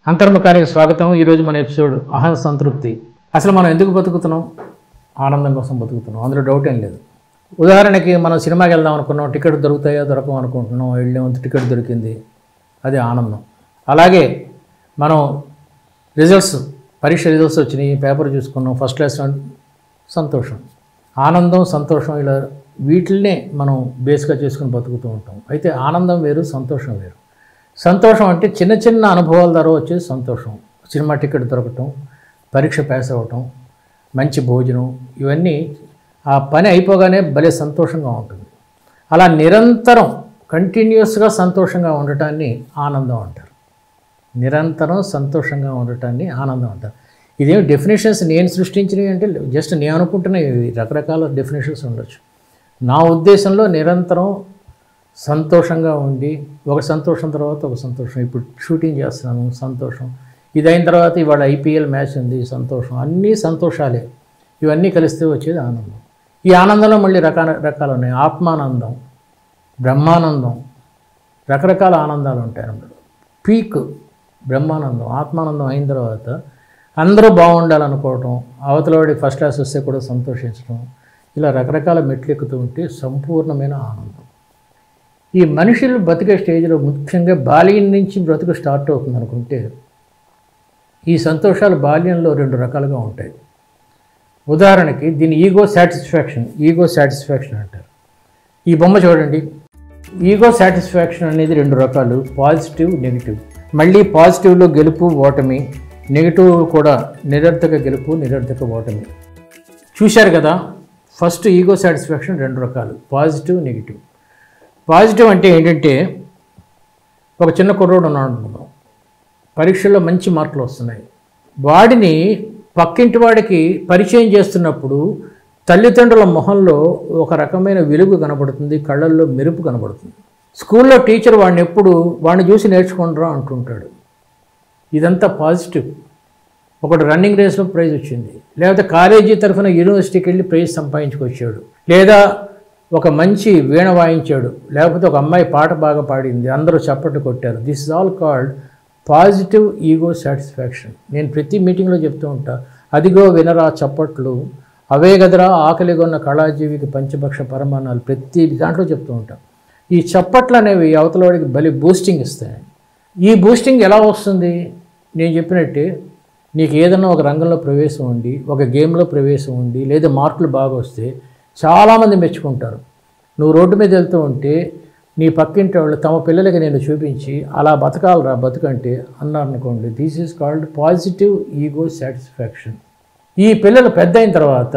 అంతర్ముఖానికి స్వాగతం ఈరోజు మన ఎపిసోడ్ అహం సంతృప్తి అసలు మనం ఎందుకు బతుకుతున్నాం ఆనందం కోసం బతుకుతున్నాం అందులో డౌట్ ఏం లేదు ఉదాహరణకి మనం సినిమాకి వెళ్దాం అనుకున్నాం టికెట్ దొరుకుతాయో దొరకవు అనుకుంటున్నాం వెళ్ళేంత టికెట్ దొరికింది అది ఆనందం అలాగే మనం రిజల్ట్స్ పరీక్ష రిజల్ట్స్ వచ్చినాయి పేపర్ చూసుకున్నాం ఫస్ట్ క్లాస్ సంతోషం ఆనందం సంతోషం ఇలా వీటిల్నే మనం బేస్గా చేసుకుని బతుకుతూ ఉంటాం అయితే ఆనందం వేరు సంతోషం వేరు సంతోషం అంటే చిన్న చిన్న అనుభవాల ద్వారా వచ్చేది సంతోషం సినిమా టికెట్ దొరకటం పరీక్ష పాస్ అవ్వటం మంచి భోజనం ఇవన్నీ ఆ పని అయిపోగానే భలే సంతోషంగా ఉంటుంది అలా నిరంతరం కంటిన్యూస్గా సంతోషంగా ఉండటాన్ని ఆనందం అంటారు నిరంతరం సంతోషంగా ఉండటాన్ని ఆనందం అంటారు ఇదేమి డెఫినేషన్స్ నేను సృష్టించినవి అంటే జస్ట్ నేను అనుకుంటున్న ఇవి రకరకాల డెఫినేషన్స్ ఉండొచ్చు నా ఉద్దేశంలో నిరంతరం సంతోషంగా ఉండి ఒక సంతోషం తర్వాత ఒక సంతోషం ఇప్పుడు షూటింగ్ చేస్తున్నాను సంతోషం ఇది అయిన తర్వాత ఇవాళ ఐపీఎల్ మ్యాచ్ ఉంది సంతోషం అన్నీ సంతోషాలే ఇవన్నీ కలిస్తే వచ్చేది ఆనందం ఈ ఆనందంలో మళ్ళీ రకాల రకాలు ఉన్నాయి ఆత్మానందం బ్రహ్మానందం రకరకాల ఆనందాలు ఉంటాయి అన్నమాట పీక్ బ్రహ్మానందం ఆత్మానందం అయిన తర్వాత అందరూ బాగుండాలనుకోవటం అవతలవాడి ఫస్ట్ క్లాస్ వస్తే కూడా సంతోషించడం ఇలా రకరకాల మెట్లు ఎక్కుతూ ఉంటే సంపూర్ణమైన ఆనందం ఈ మనుషులు బతికే స్టేజ్లో ముఖ్యంగా బాల్యం నుంచి బ్రతుకు స్టార్ట్ అవుతుంది అనుకుంటే ఈ సంతోషాలు బాల్యంలో రెండు రకాలుగా ఉంటాయి ఉదాహరణకి దీన్ని ఈగో సాటిస్ఫాక్షన్ ఈగో సాటిస్ఫాక్షన్ అంటారు ఈ బొమ్మ చూడండి ఈగో సాటిస్ఫాక్షన్ అనేది రెండు రకాలు పాజిటివ్ నెగిటివ్ మళ్ళీ పాజిటివ్లో గెలుపు ఓటమి నెగిటివ్ కూడా నిరర్థక గెలుపు నిరర్థక ఓటమి చూశారు కదా ఫస్ట్ ఈగో సాటిస్ఫాక్షన్ రెండు రకాలు పాజిటివ్ నెగిటివ్ పాజిటివ్ అంటే ఏంటంటే ఒక చిన్న కుర్రోడు ఉన్నాడు అనుకుందాం పరీక్షల్లో మంచి మార్కులు వస్తున్నాయి వాడిని పక్కింటి వాడికి పరిచయం చేస్తున్నప్పుడు తల్లిదండ్రుల మొహంలో ఒక రకమైన వెలుగు కనబడుతుంది కళ్ళల్లో మెరుపు కనబడుతుంది స్కూల్లో టీచర్ వాడిని ఎప్పుడు వాడిని చూసి నేర్చుకుంటారా అంటుంటాడు ఇదంతా పాజిటివ్ ఒకడు రన్నింగ్ రేస్లో ప్రైజ్ వచ్చింది లేకపోతే కాలేజీ తరఫున యూనివర్సిటీకి వెళ్ళి ప్రైజ్ సంపాదించుకొచ్చాడు లేదా ఒక మంచి వీణ వాయించాడు లేకపోతే ఒక అమ్మాయి పాట బాగా పాడింది అందరూ చప్పట్లు కొట్టారు this is all called positive ego satisfaction నేను ప్రతి మీటింగ్లో చెప్తూ ఉంటా అదిగో వినరా చప్పట్లు అవే గదరా ఆకలిగొన్న కళాజీవికి పంచభక్ష పరమాణాలు ప్రతి దాంట్లో చెప్తూ ఉంటా ఈ చప్పట్లు అనేవి అవతలవాడికి బలి బూస్టింగ్ ఇస్తాయి ఈ బూస్టింగ్ ఎలా వస్తుంది నేను చెప్పినట్టే నీకు ఏదన్నా ఒక రంగంలో ప్రవేశం ఉండి ఒక గేమ్లో ప్రవేశం ఉండి లేదా మార్కులు బాగా వస్తే చాలామంది మెచ్చుకుంటారు నువ్వు రోడ్డు మీద వెళ్తూ ఉంటే నీ పక్కింటి వాళ్ళు తమ పిల్లలకి నేను చూపించి అలా బతకాలరా బతుకంటే అన్నారనుకోండి this is called positive ego satisfaction ఈ పిల్లలు పెద్ద అయిన తర్వాత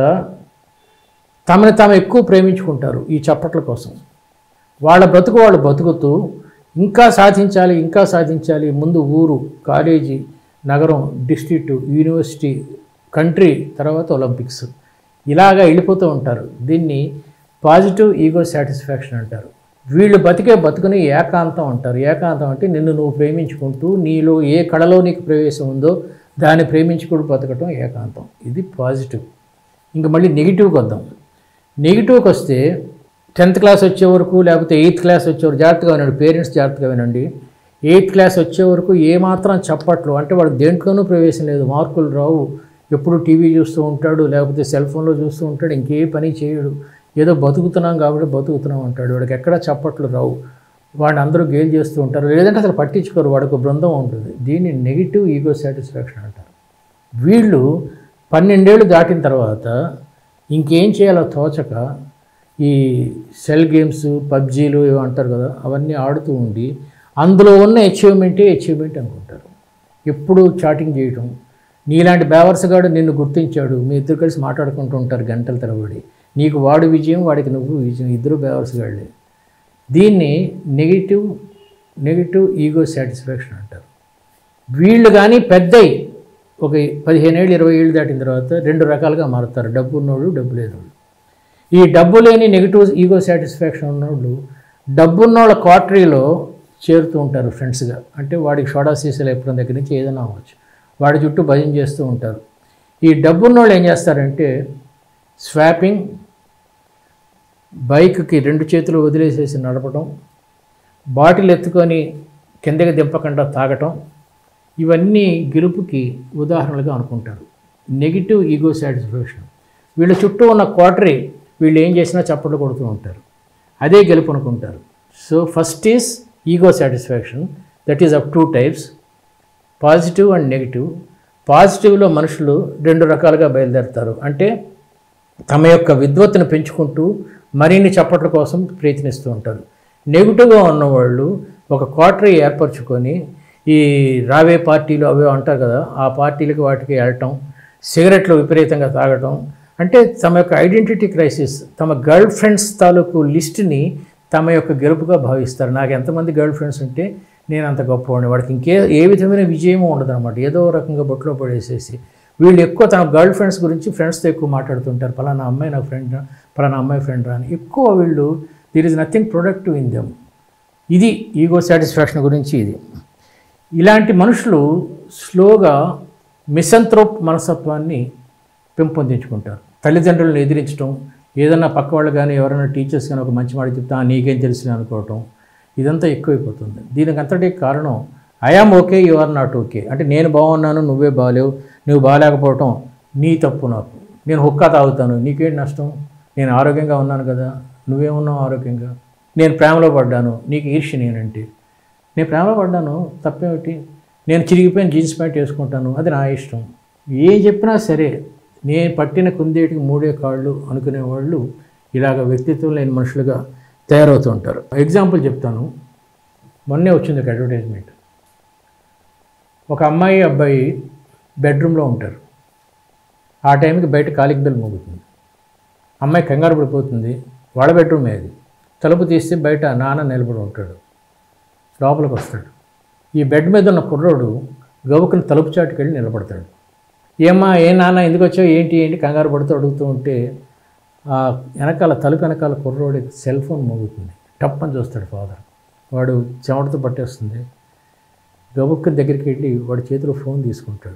తమని తాము ఎక్కువ ప్రేమించుకుంటారు ఈ చప్పట్ల కోసం వాళ్ళ బ్రతుకు వాళ్ళు బతుకుతూ ఇంకా సాధించాలి ఇంకా సాధించాలి ముందు ఊరు కాలేజీ నగరం డిస్ట్రిక్ట్ యూనివర్సిటీ కంట్రీ తర్వాత ఒలింపిక్స్ ఇలాగా వెళ్ళిపోతూ ఉంటారు దీన్ని పాజిటివ్ ఈగో సాటిస్ఫాక్షన్ అంటారు వీళ్ళు బతికే బతుకుని ఏకాంతం అంటారు ఏకాంతం అంటే నిన్ను నువ్వు ప్రేమించుకుంటూ నీలో ఏ కళలో నీకు ప్రవేశం ఉందో దాన్ని ప్రేమించుకుంటూ బతకటం ఏకాంతం ఇది పాజిటివ్ ఇంక మళ్ళీ నెగిటివ్కి వద్దాం నెగిటివ్కి వస్తే టెన్త్ క్లాస్ వచ్చే వరకు లేకపోతే ఎయిత్ క్లాస్ వచ్చే వరకు జాగ్రత్తగా వినండి పేరెంట్స్ జాగ్రత్తగా వినండి ఎయిత్ క్లాస్ వచ్చే వరకు ఏమాత్రం చప్పట్లు అంటే వాడు దేంట్లోనూ ప్రవేశం లేదు మార్కులు రావు ఎప్పుడు టీవీ చూస్తూ ఉంటాడు లేకపోతే సెల్ ఫోన్లో చూస్తూ ఉంటాడు ఇంకే పని చేయడు ఏదో బతుకుతున్నాం కాబట్టి బతుకుతున్నాం అంటాడు వాడికి ఎక్కడ చప్పట్లు రావు వాడిని అందరూ గేల్ చేస్తూ ఉంటారు లేదంటే అసలు పట్టించుకోరు వాడికి ఒక బృందం ఉంటుంది దీన్ని నెగిటివ్ ఈగో సాటిస్ఫాక్షన్ అంటారు వీళ్ళు పన్నెండేళ్ళు దాటిన తర్వాత ఇంకేం చేయాలో తోచక ఈ సెల్ గేమ్స్ పబ్జీలు ఇవి అంటారు కదా అవన్నీ ఆడుతూ ఉండి అందులో ఉన్న అచీవ్మెంటే అచీవ్మెంట్ అనుకుంటారు ఎప్పుడు చాటింగ్ చేయటం నీలాంటి బేవర్సగాడు నిన్ను గుర్తించాడు మీ ఇద్దరు కలిసి మాట్లాడుకుంటూ ఉంటారు గంటల తరబడి నీకు వాడు విజయం వాడికి నువ్వు విజయం ఇద్దరు బేవర్సగాళ్ళే దీన్ని నెగిటివ్ నెగిటివ్ ఈగో సాటిస్ఫాక్షన్ అంటారు వీళ్ళు కానీ పెద్దయి ఒక పదిహేను ఏళ్ళు ఇరవై ఏళ్ళు దాటిన తర్వాత రెండు రకాలుగా మారుతారు డబ్బు ఉన్నోళ్ళు డబ్బు లేనోళ్ళు ఈ డబ్బు లేని నెగిటివ్ ఈగో సాటిస్ఫాక్షన్ ఉన్నోళ్ళు డబ్బు ఉన్నోళ్ళ క్వార్టరీలో చేరుతూ ఉంటారు ఫ్రెండ్స్గా అంటే వాడికి సోడా సీసాలు ఎప్పుడు దగ్గర నుంచి ఏదైనా అవ్వచ్చు వాడి చుట్టూ భజన చేస్తూ ఉంటారు ఈ డబ్బు ఉన్నోళ్ళు ఏం చేస్తారంటే స్వాపింగ్ బైక్కి రెండు చేతులు వదిలేసేసి నడపడం బాటిల్ ఎత్తుకొని కిందకి దింపకుండా తాగటం ఇవన్నీ గెలుపుకి ఉదాహరణలుగా అనుకుంటారు నెగిటివ్ ఈగో సాటిస్ఫాక్షన్ వీళ్ళ చుట్టూ ఉన్న క్వార్టరీ వీళ్ళు ఏం చేసినా చప్పట్లు కొడుతూ ఉంటారు అదే గెలుపు అనుకుంటారు so first is ego satisfaction that is of two types positive and negative పాజిటివ్లో మనుషులు రెండు రకాలుగా బయలుదేరుతారు అంటే తమ యొక్క విద్వత్తును పెంచుకుంటూ మరిన్ని చప్పట్ల కోసం ప్రయత్నిస్తూ ఉంటారు నెగిటివ్గా ఉన్నవాళ్ళు ఒక క్వార్టరీ ఏర్పరచుకొని ఈ రావే పార్టీలు అవే అంటారు కదా ఆ పార్టీలకి వాటికి వెళ్ళటం సిగరెట్లు విపరీతంగా తాగటం అంటే తమ యొక్క ఐడెంటిటీ క్రైసిస్ తమ గర్ల్ ఫ్రెండ్స్ తాలూకు లిస్ట్ని తమ యొక్క గెలుపుగా భావిస్తారు నాకు ఎంతమంది గర్ల్ ఫ్రెండ్స్ ఉంటే నేను అంత గొప్పవాడిని వాడికి ఇంకే ఏ విధమైన విజయమూ ఉండదు అనమాట ఏదో రకంగా బొట్లో పడేసేసి వీళ్ళు ఎక్కువ తన గర్ల్ ఫ్రెండ్స్ గురించి ఫ్రెండ్స్తో ఎక్కువ మాట్లాడుతుంటారు పలానా అమ్మాయి నా ఫ్రెండ్ పలానా అమ్మాయి ఫ్రెండ్ అని ఎక్కువ వీళ్ళు there is nothing productive in them ఇది ఈగో సాటిస్ఫాక్షన్ గురించి ఇది ఇలాంటి మనుషులు స్లోగా మిసంత్రోప్ మనస్తత్వాన్ని పెంపొందించుకుంటారు తల్లిదండ్రులను ఎదిరించడం ఏదన్నా పక్క వాళ్ళు కానీ ఎవరైనా టీచర్స్ కానీ ఒక మంచి మాట చెప్తా "ఆ, నీకేం తెలిసిన అనుకోవటం ఇదంతా ఎక్కువైపోతుంది దీనికి అంతటికి కారణం I am okay you are not okay అంటే నేను బాగున్నాను నువ్వే బాగాలేవు నువ్వు బాగాలేకపోవటం నీ తప్పు నాకు నేను హుక్కా తాగుతాను నీకేంటి నష్టం నేను ఆరోగ్యంగా ఉన్నాను కదా నువ్వేమున్నావు ఆరోగ్యంగా నేను ప్రేమలో పడ్డాను నీకు ఈర్ష్య నేనంటే నేను ప్రేమలో పడ్డాను తప్పేమిటి నేను చిరిగిపోయిన జీన్స్ ప్యాంట్ వేసుకుంటాను అది నా ఇష్టం ఏం చెప్పినా సరే నేను పట్టిన కుందేటికి మూడే కాళ్ళు అనుకునే వాళ్ళు ఇలాగ వ్యక్తిత్వం లేని మనుషులుగా తయారవుతూ ఉంటారు ఎగ్జాంపుల్ చెప్తాను మొన్నే వచ్చింది ఒక అడ్వర్టైజ్మెంట్ ఒక అమ్మాయి అబ్బాయి బెడ్రూమ్లో ఉంటారు ఆ టైంకి బయట కాలింగ్ బెల్ మోగుతుంది అమ్మాయి కంగారు పడిపోతుంది వాళ్ళ బెడ్రూమే అది తలుపు తీస్తే బయట నాన్న నిలబడి ఉంటాడు లోపలికి వస్తాడు ఈ బెడ్ మీద ఉన్న కుర్రోడు గవుకుని తలుపు చాటుకి వెళ్ళి నిలబడతాడు ఏమ్మా ఏ నాన్న ఎందుకు వచ్చావు ఏంటి ఏంటి కంగారు పడుతూ అడుగుతూ ఉంటే ఆ వెనకాల తలుపు వెనకాల కుర్రోడి సెల్ ఫోన్ మోగుతుంది టప్ అని చూస్తాడు ఫాదర్ వాడు చెమటతో పట్టేస్తుంది గబుక్కుని దగ్గరికి వెళ్ళి వాడి చేతిలో ఫోన్ తీసుకుంటాడు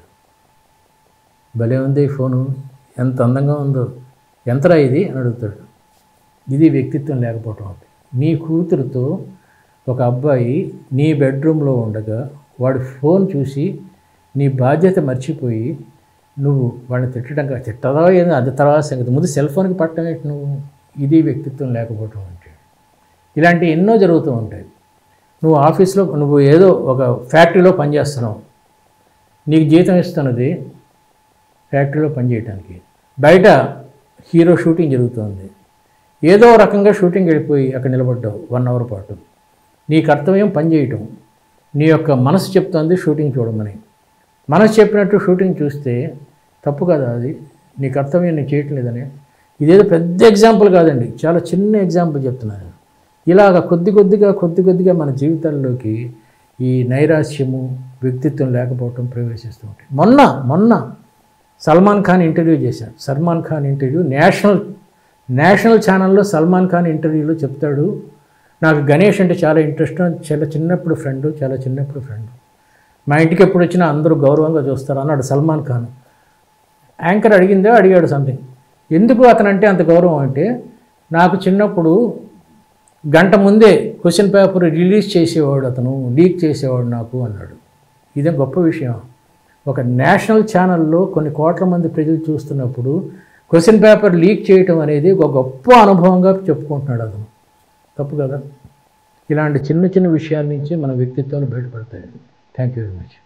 భలే ఉంది ఈ ఫోను ఎంత అందంగా ఉందో ఎంతరా ఇది అని అడుగుతాడు ఇది వ్యక్తిత్వం లేకపోవటం అంటే నీ కూతురుతో ఒక అబ్బాయి నీ బెడ్రూమ్లో ఉండగా వాడి ఫోన్ చూసి నీ బాధ్యత మర్చిపోయి నువ్వు వాడిని తిట్టడం కాదు తిట్టదా ఏదో అది తర్వాత సంగతి ముందు సెల్ ఫోన్కి పట్టడం ఏంటి నువ్వు ఇది వ్యక్తిత్వం లేకపోవటం అంటే ఇలాంటి ఎన్నో జరుగుతూ ఉంటాయి నువ్వు ఆఫీస్లో నువ్వు ఏదో ఒక ఫ్యాక్టరీలో పనిచేస్తున్నావు నీకు జీతం ఇస్తున్నది ఫ్యాక్టరీలో పనిచేయడానికి బయట హీరో షూటింగ్ జరుగుతోంది ఏదో రకంగా షూటింగ్ వెళ్ళిపోయి అక్కడ నిలబడ్డావు వన్ అవర్ పాటు నీ కర్తవ్యం పని చేయటం నీ యొక్క మనసు చెప్తోంది షూటింగ్ చూడమని మనసు చెప్పినట్టు షూటింగ్ చూస్తే తప్పు కదా అది నీ కర్తవ్యం నేను చేయట్లేదని ఇదేదో పెద్ద ఎగ్జాంపుల్ కాదండి చాలా చిన్న ఎగ్జాంపుల్ చెప్తున్నాను ఇలాగ కొద్ది కొద్దిగా కొద్ది కొద్దిగా మన జీవితాల్లోకి ఈ నైరాశ్యము వ్యక్తిత్వం లేకపోవటం ప్రవేశిస్తూ ఉంటాయి మొన్న మొన్న సల్మాన్ ఖాన్ ఇంటర్వ్యూ చేశాడు Salman Khan interview national national ఛానల్లో సల్మాన్ ఖాన్ ఇంటర్వ్యూలో చెప్తాడు నాకు గణేష్ అంటే చాలా ఇంట్రెస్ట్ చాలా చిన్నప్పుడు ఫ్రెండ్ చాలా చిన్నప్పుడు ఫ్రెండ్ మా ఇంటికి ఎప్పుడు వచ్చినా అందరూ గౌరవంగా చూస్తారు అన్నాడు సల్మాన్ ఖాన్ యాంకర్ అడిగిందే అడిగాడు సంథింగ్ ఎందుకు అతనంటే అంత గౌరవం అంటే నాకు చిన్నప్పుడు గంట ముందే క్వశ్చన్ పేపర్ రిలీజ్ చేసేవాడు అతను లీక్ చేసేవాడు నాకు అన్నాడు ఇదే గొప్ప విషయం ఒక నేషనల్ ఛానల్లో కొన్ని కోట్ల మంది ప్రజలు చూస్తున్నప్పుడు క్వశ్చన్ పేపర్ లీక్ చేయటం అనేది ఒక గొప్ప అనుభవంగా చెప్పుకుంటున్నాడు అతను తప్పు కదా ఇలాంటి చిన్న చిన్న విషయాల నుంచి మన వ్యక్తిత్వాలు బయటపడతాయి థ్యాంక్ యూ వెరీ మచ్